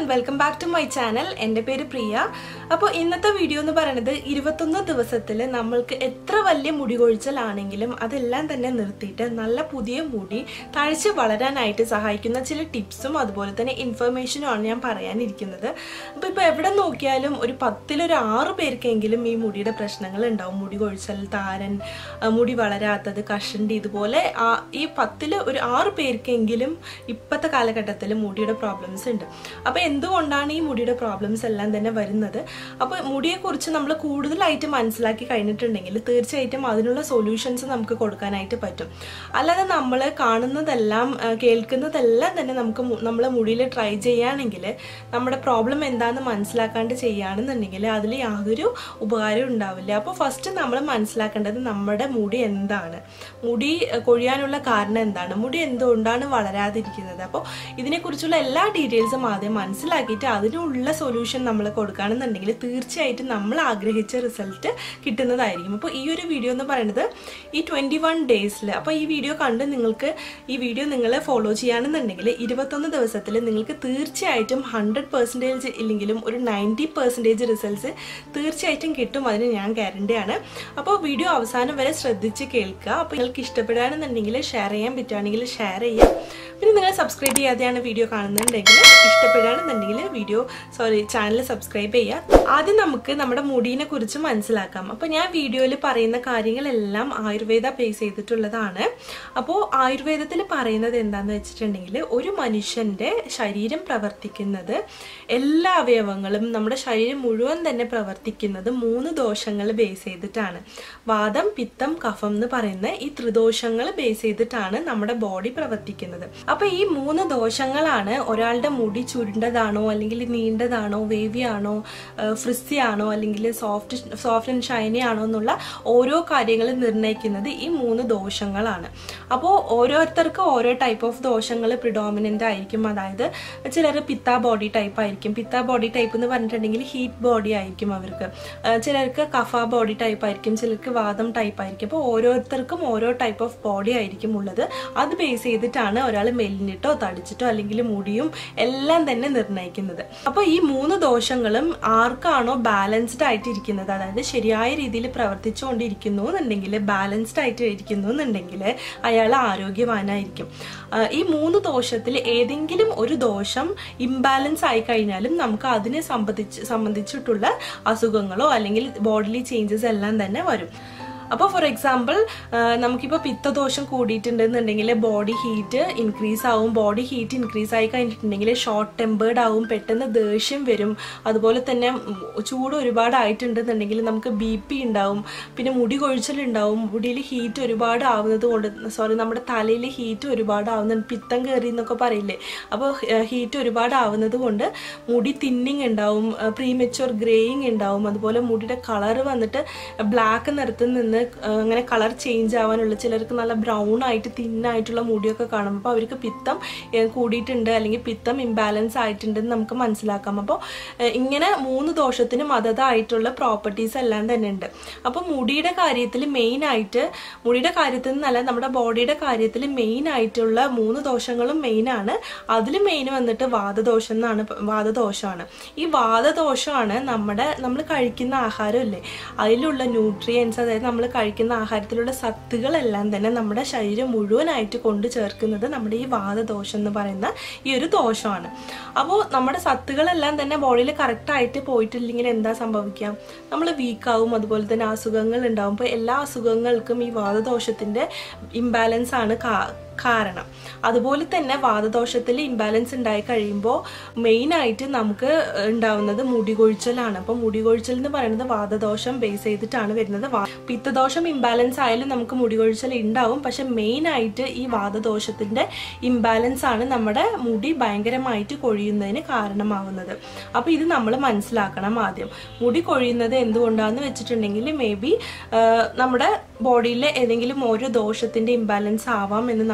and welcome back to my channel എൻ്റെ പേര് പ്രിയ അപ്പോൾ ഇന്നത്തെ വീഡിയോ എന്ന് പറയുന്നത് ഇരുപത്തൊന്ന് ദിവസത്തിൽ നമ്മൾക്ക് എത്ര വലിയ മുടി കൊഴിച്ചലാണെങ്കിലും അതെല്ലാം തന്നെ നിർത്തിയിട്ട് നല്ല പുതിയ മുടി തഴച്ച് വളരാനായിട്ട് സഹായിക്കുന്ന ചില ടിപ്സും അതുപോലെ തന്നെ ഇൻഫർമേഷനുമാണ് ഞാൻ പറയാനിരിക്കുന്നത് അപ്പോൾ ഇപ്പോൾ എവിടെ നോക്കിയാലും ഒരു പത്തിലൊരു ആറ് പേർക്കെങ്കിലും ഈ മുടിയുടെ പ്രശ്നങ്ങൾ ഉണ്ടാവും മുടി കൊഴിച്ചൽ താരൻ ആ, മുടി വളരാത്തത് കഷണ്ടി ഇതുപോലെ ആ- ഈ പത്തിൽ ഒരു ആറ് പേർക്കെങ്കിലും ഇപ്പോഴത്തെ കാലഘട്ടത്തിൽ മുടിയുടെ പ്രോബ്ലംസ് ഉണ്ട് അപ്പോൾ എന്തുകൊണ്ടാണ് ഈ മുടിയുടെ പ്രോബ്ലംസ് എല്ലാം തന്നെ വരുന്നത് അപ്പോൾ മുടിയെക്കുറിച്ച് നമ്മൾ കൂടുതലായിട്ട് മനസ്സിലാക്കി കഴിഞ്ഞിട്ടുണ്ടെങ്കിൽ തീർച്ചയായിട്ടും അതിനുള്ള സൊല്യൂഷൻസ് നമുക്ക് കൊടുക്കാനായിട്ട് പറ്റും അല്ലാതെ നമ്മൾ കാണുന്നതെല്ലാം ആ, കേൾക്കുന്നതെല്ലാം തന്നെ നമുക്ക് നമ്മൾ മുടിയിൽ ട്രൈ ചെയ്യുകയാണെങ്കിൽ നമ്മുടെ പ്രോബ്ലം എന്താണെന്ന് മനസ്സിലാക്കാണ്ട് ചെയ്യുകയാണെന്നുണ്ടെങ്കിൽ അതിൽ യാതൊരു ഉപകാരവും ഉണ്ടാവില്ല അപ്പോൾ ഫസ്റ്റ് നമ്മൾ മനസ്സിലാക്കേണ്ടത് നമ്മുടെ മുടി എന്താണ് മുടി ആ, കൊഴിയാനുള്ള കാരണം എന്താണ് മുടി എന്തുകൊണ്ടാണ് വളരാതിരിക്കുന്നത് അപ്പോൾ ഇതിനെക്കുറിച്ചുള്ള എല്ലാ ഡീറ്റെയിൽസും ആദ്യം മനസ്സിലാക്കിയിട്ട് അതിനുള്ള സൊല്യൂഷൻ നമ്മൾ കൊടുക്കുകയാണെന്നുണ്ടെങ്കിൽ തീർച്ചയായിട്ടും നമ്മൾ ആഗ്രഹിച്ച റിസൾട്ട് കിട്ടുന്നതായിരിക്കും അപ്പോൾ ഈ ഒരു വീഡിയോ എന്ന് പറയുന്നത് ഈ ട്വൻറ്റി വൺ ഡേയ്സിൽ അപ്പോൾ ഈ വീഡിയോ കണ്ട് നിങ്ങൾക്ക് ഈ വീഡിയോ നിങ്ങൾ ഫോളോ ചെയ്യുകയാണെന്നുണ്ടെങ്കിൽ ഇരുപത്തൊന്ന് ദിവസത്തിൽ നിങ്ങൾക്ക് തീർച്ചയായിട്ടും ഹൺഡ്രഡ് പെർസെൻറ്റേജ് ഇല്ലെങ്കിലും ഒരു നയൻറ്റി പെർസെൻറ്റേജ് റിസൾട്ട്സ് തീർച്ചയായിട്ടും കിട്ടും അതിന് ഞാൻ ഗ്യാരണ്ടിയാണ് അപ്പോൾ വീഡിയോ അവസാനം വരെ ശ്രദ്ധിച്ച് കേൾക്കുക അപ്പോൾ നിങ്ങൾക്ക് ഇഷ്ടപ്പെടുകയാണെന്നുണ്ടെങ്കിൽ ഷെയർ ചെയ്യാൻ പറ്റുകയാണെങ്കിൽ ഷെയർ ചെയ്യാം പിന്നെ നിങ്ങൾ സബ്സ്ക്രൈബ് ചെയ്യാതെയാണ് വീഡിയോ കാണുന്നുണ്ടെങ്കിൽ ഇഷ്ടപ്പെടുകയാണെന്നുണ്ടെങ്കിൽ വീഡിയോ സോറി ചാനൽ സബ്സ്ക്രൈബ് ചെയ്യുക ആദ്യം നമുക്ക് നമ്മുടെ മുടീനെ കുറിച്ച് മനസ്സിലാക്കാം അപ്പോൾ ഞാൻ വീഡിയോയിൽ പറയുന്ന കാര്യങ്ങളെല്ലാം ആയുർവേദ ബേസ് ചെയ്തിട്ടുള്ളതാണ് അപ്പോൾ ആയുർവേദത്തിൽ പറയുന്നത് എന്താണെന്ന് വെച്ചിട്ടുണ്ടെങ്കിൽ ഒരു മനുഷ്യൻ്റെ ശരീരം പ്രവർത്തിക്കുന്നത് എല്ലാ അവയവങ്ങളും നമ്മുടെ ശരീരം മുഴുവൻ തന്നെ പ്രവർത്തിക്കുന്നത് മൂന്ന് ദോഷങ്ങൾ ബേസ് ചെയ്തിട്ടാണ് വാദം പിത്തം കഫം എന്ന് പറയുന്ന ഈ ത്രിദോഷങ്ങൾ ബേസ് ചെയ്തിട്ടാണ് നമ്മുടെ ബോഡി പ്രവർത്തിക്കുന്നത് അപ്പൊ ഈ മൂന്ന് ദോഷങ്ങളാണ് ഒരാളുടെ മുടി ചുരുണ്ടതാണോ അല്ലെങ്കിൽ നീണ്ടതാണോ വേവി ആണോ ഫ്രിസി ആണോ അല്ലെങ്കിൽ സോഫ്റ്റ് സോഫ്റ്റ് ആൻഡ് ഷൈനി ആണോ എന്നുള്ള ഓരോ കാര്യങ്ങൾ നിർണ്ണയിക്കുന്നത് ഈ മൂന്ന് ദോഷങ്ങളാണ് അപ്പോൾ ഓരോരുത്തർക്കും ഓരോ ടൈപ്പ് ഓഫ് ദോഷങ്ങൾ പ്രിഡോമിനൻ്റ് ആയിരിക്കും അതായത് ചിലർ പിത്ത ബോഡി ടൈപ്പ് ആയിരിക്കും പിത്ത ബോഡി ടൈപ്പ് എന്ന് പറഞ്ഞിട്ടുണ്ടെങ്കിൽ ഹീറ്റ് ബോഡി ആയിരിക്കും അവർക്ക് ആ, ചിലർക്ക് കഫ ബോഡി ടൈപ്പ് ആയിരിക്കും ചിലർക്ക് വാദം ടൈപ്പ് ആയിരിക്കും അപ്പോൾ ഓരോരുത്തർക്കും ഓരോ ടൈപ്പ് ഓഫ് ബോഡി ആയിരിക്കും ഉള്ളത് അത് ബേസ് ചെയ്തിട്ടാണ് ഒരാൾ മെലിഞ്ഞിട്ടോ തടിച്ചിട്ടോ അല്ലെങ്കിൽ മുടിയും എല്ലാം തന്നെ നിർണ്ണയിക്കുന്നത് അപ്പോൾ ഈ മൂന്ന് ദോഷങ്ങളും ആർക്കാണോ ബാലൻസ്ഡ് ആയിട്ട് ഇരിക്കുന്നത് അതായത് ശരിയായ രീതിയിൽ പ്രവർത്തിച്ചുകൊണ്ടിരിക്കുന്നു എന്നുണ്ടെങ്കിൽ ബാലൻസ്ഡ് ആയിട്ട് ഇരിക്കുന്നു എന്നുണ്ടെങ്കിൽ അയാൾ ആരോഗ്യവാനായിരിക്കും ആ, ഈ മൂന്ന് ദോഷത്തിൽ ഏതെങ്കിലും ഒരു ദോഷം ഇംബാലൻസ് ആയി കഴിഞ്ഞാലും നമുക്ക് അതിനെ സംബന്ധിച്ച് സംബന്ധിച്ചിട്ടുള്ള അസുഖങ്ങളോ അല്ലെങ്കിൽ ബോഡിലി ചേഞ്ചസ് എല്ലാം തന്നെ വരും അപ്പോൾ ഫോർ എക്സാമ്പിൾ നമുക്കിപ്പോൾ പിത്തദോഷം കൂടിയിട്ടുണ്ടെന്നുണ്ടെങ്കിൽ ബോഡി ഹീറ്റ് ഇൻക്രീസ് ആവും ബോഡി ഹീറ്റ് ഇൻക്രീസ് ആയി കഴിഞ്ഞിട്ടുണ്ടെങ്കിൽ ഷോർട്ട് ടെമ്പേർഡ് ആവും പെട്ടെന്ന് ദേഷ്യം വരും അതുപോലെ തന്നെ ഉം, ചൂട് ഒരുപാട് ആയിട്ടുണ്ടെന്നുണ്ടെങ്കിൽ നമുക്ക് ബി പി ഉണ്ടാവും പിന്നെ മുടി കൊഴിച്ചിലുണ്ടാവും മുടിയിൽ ഹീറ്റ് ഒരുപാട് ആവുന്നത് കൊണ്ട് സോറി നമ്മുടെ തലയിൽ ഹീറ്റ് ഒരുപാട് ആവുന്നുണ്ട് പിത്തം കയറി എന്നൊക്കെ പറയില്ലേ അപ്പോൾ ഹീറ്റ് ഒരുപാട് ആവുന്നത് കൊണ്ട് മുടി തിന്നിങ് ഉണ്ടാവും പ്രീമെച്ചുവർ ഗ്രേയിങ് ഉണ്ടാവും അതുപോലെ മുടിയുടെ കളർ വന്നിട്ട് ബ്ലാക്ക് നിറത്തിൽ നിന്ന് ആ, അങ്ങനെ കളർ ചേഞ്ച് ആവാനുള്ള ചിലർക്ക് നല്ല ബ്രൗൺ ആയിട്ട് തിന്നായിട്ടുള്ള മുടിയൊക്കെ കാണും അപ്പോൾ അവർക്ക് പിത്തം ഏ, കൂടിയിട്ടുണ്ട് അല്ലെങ്കിൽ പിത്തം ഇംബാലൻസ് ആയിട്ടുണ്ടെന്ന് നമുക്ക് മനസ്സിലാക്കാം അപ്പോൾ ഏ, ഇങ്ങനെ മൂന്ന് ദോഷത്തിനും അതതായിട്ടുള്ള പ്രോപ്പർട്ടീസ് എല്ലാം തന്നെ ഉണ്ട് അപ്പോൾ മുടിയുടെ കാര്യത്തിൽ മെയിൻ ആയിട്ട് മുടിയുടെ കാര്യത്തിൽ നിന്നല്ല നമ്മുടെ ബോഡിയുടെ കാര്യത്തിൽ മെയിൻ ആയിട്ടുള്ള മൂന്ന് ദോഷങ്ങളും മെയിൻ ആണ് അതിൽ മെയിൻ വന്നിട്ട് വാദദോഷം എന്നാണ് പ- വാദദോഷമാണ് ഈ വാദദോഷമാണ് നമ്മുടെ നമ്മൾ കഴിക്കുന്ന ആഹാരമില്ലേ അതിലുള്ള ന്യൂട്രിയൻസ് അതായത് നമ്മൾ കഴിക്കുന്ന ആഹാരത്തിലുള്ള സത്തുകളെല്ലാം തന്നെ നമ്മുടെ ശരീരം മുഴുവനായിട്ട് കൊണ്ടു ചേർക്കുന്നത് നമ്മുടെ ഈ വാദദോഷം എന്ന് പറയുന്ന ഈ ഒരു ദോഷമാണ് അപ്പോൾ നമ്മുടെ സത്തുകളെല്ലാം തന്നെ ബോഡിയിൽ കറക്റ്റായിട്ട് പോയിട്ടില്ലെങ്കിൽ എന്താ സംഭവിക്കുക നമ്മൾ വീക്കാവും അതുപോലെ തന്നെ അസുഖങ്ങൾ ഉണ്ടാവും അപ്പോൾ എല്ലാ അസുഖങ്ങൾക്കും ഈ വാദദോഷത്തിൻ്റെ ഇംബാലൻസ് ആണ് കാ- കാരണം അതുപോലെ തന്നെ വാദദോഷത്തിൽ ഇംബാലൻസ് ഉണ്ടായി കഴിയുമ്പോൾ മെയിനായിട്ട് നമുക്ക് ഉണ്ടാവുന്നത് മുടി കൊഴിച്ചലാണ് അപ്പോൾ മുടി കൊഴിച്ചൽ എന്ന് പറയുന്നത് വാദദോഷം ബേസ് ചെയ്തിട്ടാണ് വരുന്നത് വാ- പിത്തദോഷം ഇംബാലൻസ് ആയാലും നമുക്ക് മുടി കൊഴിച്ചൽ ഉണ്ടാവും പക്ഷെ മെയിനായിട്ട് ഈ വാദദോഷത്തിൻ്റെ ഇംബാലൻസ് ആണ് നമ്മുടെ മുടി ഭയങ്കരമായിട്ട് കൊഴിയുന്നതിന് കാരണമാവുന്നത് അപ്പോൾ ഇത് നമ്മൾ മനസ്സിലാക്കണം ആദ്യം മുടി കൊഴിയുന്നത് എന്തുകൊണ്ടാന്ന് വെച്ചിട്ടുണ്ടെങ്കിൽ മേ ബി നമ്മുടെ ബോഡിയിലെ ഏതെങ്കിലും ഓരോ ദോഷത്തിൻ്റെ ഇംബാലൻസ് ആവാം എന്ന് നമ്മൾ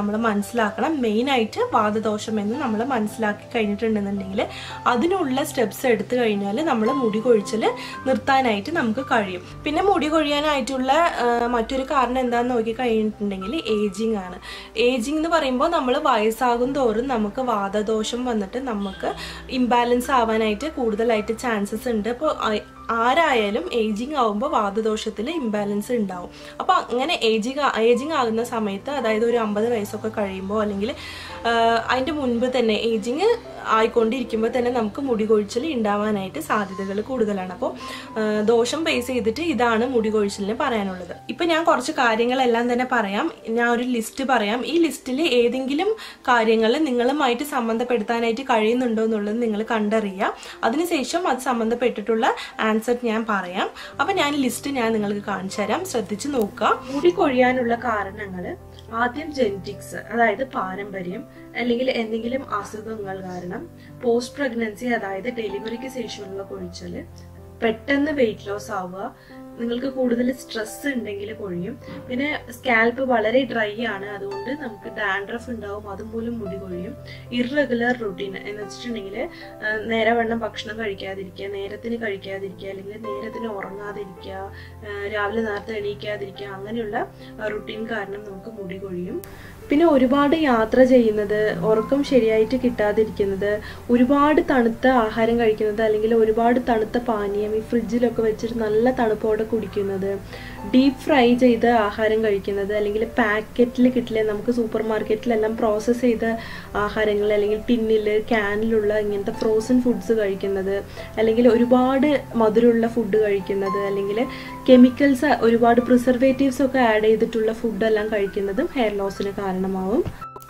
നമ്മൾ മനസ്സിലാക്കണം മെയിനായിട്ട് വാദദോഷം എന്ന് നമ്മൾ മനസ്സിലാക്കി കഴിഞ്ഞിട്ടുണ്ടെന്നുണ്ടെങ്കിൽ അതിനുള്ള സ്റ്റെപ്സ് എടുത്തു കഴിഞ്ഞാൽ നമ്മൾ മുടി കൊഴിച്ചൽ നിർത്താനായിട്ട് നമുക്ക് കഴിയും പിന്നെ മുടി കൊഴിയാനായിട്ടുള്ള ആ, മറ്റൊരു കാരണം എന്താണെന്ന് നോക്കി കഴിഞ്ഞിട്ടുണ്ടെങ്കിൽ ഏജിങ് ആണ് ഏജിങ് എന്ന് പറയുമ്പോൾ നമ്മൾ വയസ്സാകും തോറും നമുക്ക് വാദദോഷം വന്നിട്ട് നമുക്ക് ഇംബാലൻസ് ആവാനായിട്ട് കൂടുതലായിട്ട് ചാൻസസ് ഉണ്ട് അപ്പോൾ ആരായാലും ഏജിങ് ആവുമ്പോൾ വാദദോഷത്തിൽ ഇംബാലൻസ് ഉണ്ടാവും അപ്പോൾ അങ്ങനെ ഏജിങ് ഏജിങ് ആകുന്ന സമയത്ത് അതായത് ഒരു അമ്പത് വയസ്സൊക്കെ കഴിയുമ്പോൾ അല്ലെങ്കിൽ അതിൻ്റെ മുൻപ് തന്നെ ഏജിങ് ആയിക്കൊണ്ടിരിക്കുമ്പോൾ തന്നെ നമുക്ക് മുടി കൊഴിച്ചിൽ ഉണ്ടാവാനായിട്ട് സാധ്യതകൾ കൂടുതലാണ് അപ്പോൾ ദോഷം ബേസ് ചെയ്തിട്ട് ഇതാണ് മുടി കൊഴിച്ചിലിന് പറയാനുള്ളത് ഇപ്പം ഞാൻ കുറച്ച് കാര്യങ്ങളെല്ലാം തന്നെ പറയാം ഞാൻ ഒരു ലിസ്റ്റ് പറയാം ഈ ലിസ്റ്റിൽ ഏതെങ്കിലും കാര്യങ്ങൾ നിങ്ങളുമായിട്ട് സംബന്ധപ്പെടുത്താനായിട്ട് കഴിയുന്നുണ്ടോ എന്നുള്ളത് നിങ്ങൾ കണ്ടറിയുക അതിനുശേഷം അത് സംബന്ധപ്പെട്ടിട്ടുള്ള ആൻസർ ഞാൻ പറയാം അപ്പം ഞാൻ ലിസ്റ്റ് ഞാൻ നിങ്ങൾക്ക് കാണിച്ചു തരാം ശ്രദ്ധിച്ച് നോക്കുക മുടി കൊഴിയാനുള്ള കാരണങ്ങൾ ആദ്യം ജെനറ്റിക്സ് അതായത് പാരമ്പര്യം അല്ലെങ്കിൽ എന്തെങ്കിലും അസുഖങ്ങൾ കാരണം പോസ്റ്റ് പ്രഗ്നൻസി അതായത് ഡെലിവറിക്ക് ശേഷമുള്ള കൊഴിച്ചല് പെട്ടെന്ന് വെയിറ്റ് ലോസ് ആവുക നിങ്ങൾക്ക് കൂടുതൽ സ്ട്രെസ് ഉണ്ടെങ്കിൽ കൊഴിയും പിന്നെ സ്കാൽപ്പ് വളരെ ഡ്രൈ ആണ് അതുകൊണ്ട് നമുക്ക് ഡാൻഡ്രഫ് ഉണ്ടാവും അതുമൂലം മുടി കൊഴിയും ഇറഗുലർ റുട്ടീൻ എന്ന് വെച്ചിട്ടുണ്ടെങ്കിൽ നേരവണ്ണം ഭക്ഷണം കഴിക്കാതിരിക്കുക നേരത്തിന് കഴിക്കാതിരിക്കുക അല്ലെങ്കിൽ നേരത്തിന് ഉറങ്ങാതിരിക്കുക ആ, രാവിലെ നേരത്തെ എണീക്കാതിരിക്കുക അങ്ങനെയുള്ള റുട്ടീൻ കാരണം നമുക്ക് മുടി കൊഴിയും പിന്നെ ഒരുപാട് യാത്ര ചെയ്യുന്നത് ഉറക്കം ശരിയായിട്ട് കിട്ടാതിരിക്കുന്നത് ഒരുപാട് തണുത്ത ആഹാരം കഴിക്കുന്നത് അല്ലെങ്കിൽ ഒരുപാട് തണുത്ത പാനീയം ഈ ഫ്രിഡ്ജിലൊക്കെ വെച്ചിട്ട് നല്ല തണുപ്പോടെ കുടിക്കുന്നത് ഡീപ്പ് ഫ്രൈ ചെയ്ത ആഹാരം കഴിക്കുന്നത് അല്ലെങ്കിൽ പാക്കറ്റിൽ കിട്ടില്ല നമുക്ക് സൂപ്പർ മാർക്കറ്റിലെല്ലാം പ്രോസസ്സ് ചെയ്ത ആഹാരങ്ങൾ അല്ലെങ്കിൽ ടിന്നിൽ ക്യാനിലുള്ള ഇങ്ങനത്തെ ഫ്രോസൺ ഫുഡ്സ് കഴിക്കുന്നത് അല്ലെങ്കിൽ ഒരുപാട് മധുരമുള്ള ഫുഡ് കഴിക്കുന്നത് അല്ലെങ്കിൽ കെമിക്കൽസ് ഒരുപാട് പ്രിസർവേറ്റീവ്സ് ഒക്കെ ആഡ് ചെയ്തിട്ടുള്ള ഫുഡെല്ലാം കഴിക്കുന്നതും ഹെയർ ലോസിന് കാരണമാവും